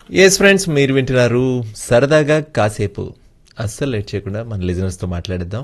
Yes friends మీరు వింటున్నారు సరదాగా కాసేపు అస్సలు లేట్ చేయకుండా మన లిజనర్స్తో మాట్లాడిద్దాం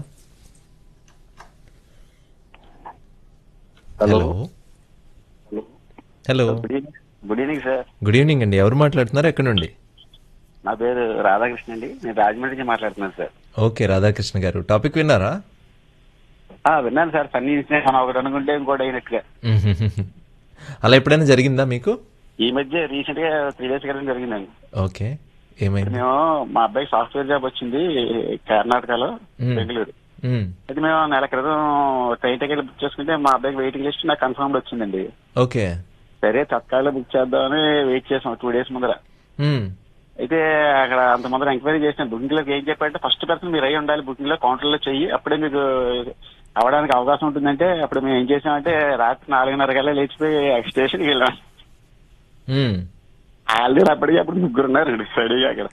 hello hello hello good evening good evening sir good evening అండి ఎవరు మాట్లాడుతున్నారు ఎక్కడ నుండి నా పేరు రాధాకృష్ణ అండి నేను రాజమండ్రి నుంచి మాట్లాడుతున్నాను సార్ ఓకే రాధాకృష్ణ గారు టాపిక్ విన్నారా ఆ, విన్నాను సార్ ఫన్నీ ఇన్సిడెంట్ మనం ఒకటి అనుకుంటే ఇంకోటి అయినట్టుగా అలా ఎప్పుడైనా జరిగిందా మీకు ఈ మధ్య రీసెంట్ గా త్రీ డేస్ క్రితం జరిగిందండి ఓకే ఏమైంది మేము మా అబ్బాయి సాఫ్ట్వేర్ జాబ్ వచ్చింది కర్ణాటకలో మ్మ్. బెంగళూరు మ్మ్. అయితే మేము నెల క్రితం ట్రైన్ టికెట్ బుక్ చేసుకుంటే మా అబ్బాయికి వెయిటింగ్ లిస్ట్ నాకు కన్ఫర్మ్ వచ్చిందండి ఓకే సరే తత్కాలలో బుక్ చేద్దామని వెయిట్ చేసాం టూ డేస్ ముందర మ్మ్. అయితే అక్కడ అంత ముందర ఎంక్వైరీ చేసిన బుకింగ్ లోకి ఏం చెప్పారంటే ఫస్ట్ పర్సన్ మీరు అయి ఉండాలి బుకింగ్ లో కౌంటర్ లో చెయ్యి అప్పుడే మీకు అవడానికి అవకాశం ఉంటుందంటే అప్పుడు మేము ఏం చేసామంటే రాత్రి నాలుగున్నర కల్లా లేచిపోయి స్టేషన్కి వెళ్ళాం మ్మ్. ఆల్రెడీ అప్పటికి అప్పుడు ముగ్గురు ఉన్నారు రెడీగా అక్కడ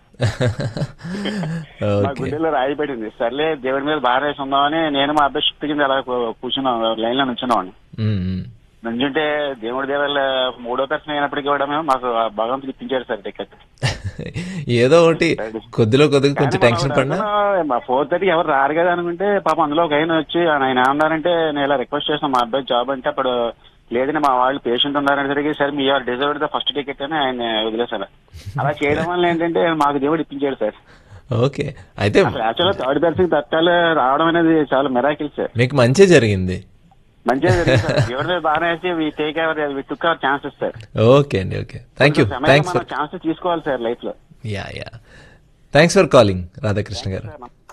మా ఓకే గుండెలో రాయి పెట్టింది సర్లే దేవుడి మీద భారం వేసి ఉందామని నేను మా అబ్బాయి షిఫ్ట్ కింద అలా కూ- కూర్చున్నాం లైన్ లో నుంచున్నామని మ్మ్. మ్మ్. నుంచుంటే దేవుడి దేవాల మూడో పర్సన్ అయినప్పటికీ కూడా మేము మాకు ఆ భగవంతుడు ఇప్పించాడు సార్ టికెట్ ఏదో ఒకటి కొద్దిలో కొద్దిగా కొంచెం టెన్షన్ పడినా మా ఫోర్ థర్టీ ఎవరు రారు కదా అనుకుంటే పాపం అందులో ఒక ఆయన వచ్చి ఆయన ఏమన్నారంటే నేను ఇలా రిక్వెస్ట్ చేస్తాను మా అబ్బాయి జాబ్ అంటే అప్పుడు లేదని మా వాళ్ళు పేషెంట్ ఉన్నారనేసరికి సరే మీ are deserve the first ticket అని ఆయన వదిలేశారు అలా చేయడం వల్ల ఏంటంటే మాకు దేవుడు ఇప్పించాడు సార్ ఓకే అయితే అసలు యాక్చువల్గా థర్డ్ పర్సన్ తత్కాలు రావడం అనేది చాలా మెరాకిల్ సార్ మీకు మంచి జరిగింది మంచిగా జరిగింది సార్. దేవుడి మీద బాగా వేసి we take our we took our chances sir okay అండి okay thank you thanks for chances తీసుకోవాలి సార్ లైఫ్ లో yeah yeah thanks for calling Radhakrishna garu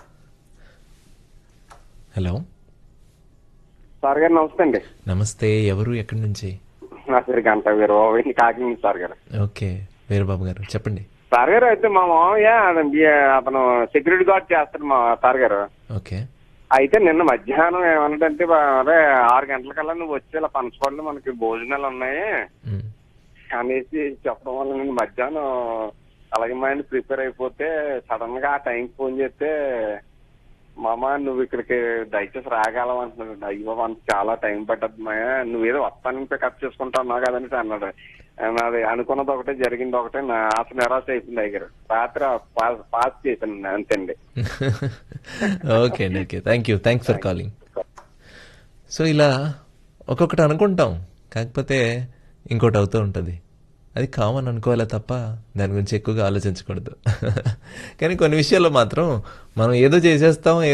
hello sir గారు నమస్తే అండి నమస్తే ఎవరు ఎక్కడి నుంచి నా పేరు గంట వీరు కాకినాడ సార్ గారు ఓకే వీరబాబు గారు చెప్పండి సార్ గారు అయితే మా మామయ్య అతను- అతను సెక్యూరిటీ గార్డ్ చేస్తాడు మా సార్ గారు ఓకే అయితే నిన్న మధ్యాహ్నం ఏమన్నాడంటే బా- అదే ఆరు గంటలకల్లా నువ్వు వచ్చి ఇలా పనసపళ్ళు మనకి భోజనాలు ఉన్నాయి మ్, అనేసి చెప్పడం వల్ల నేను మధ్యాహ్నం అలాగే మా ఆయన ప్రిపేర్ అయిపోతే సడన్ గా ఆ టైంకి ఫోన్ చేస్తే మామ నువ్వు ఇక్కడికి దయచేసి రాగలవు అంటున్నాడు అయ్యో అంత చాలా టైం పట్టద్దు మాయ నువ్వేదో వస్తానని పికప్ చేసుకుంటా ఉన్నావు కదని అన్నాడు నాది అనుకున్నది ఒకటే జరిగింది ఒకటే నా ఆశ నిరాశ అయిపోయింది అయ్యారు రాత్రి పాస్ పాస్ చేశాను అంతే అండి ఓకే అండి okay thank you thanks for calling so ఇలా ఒక్కొక్కటి అనుకుంటాం కాకపోతే ఇంకోటి అవుతూ ఉంటుంది అది కామన్ అనుకోవాలా తప్ప దాని గురించి ఎక్కువగా ఆలోచించకూడదు కానీ కొన్ని విషయాల్లో మాత్రం మనం ఏదో చేసేస్తాం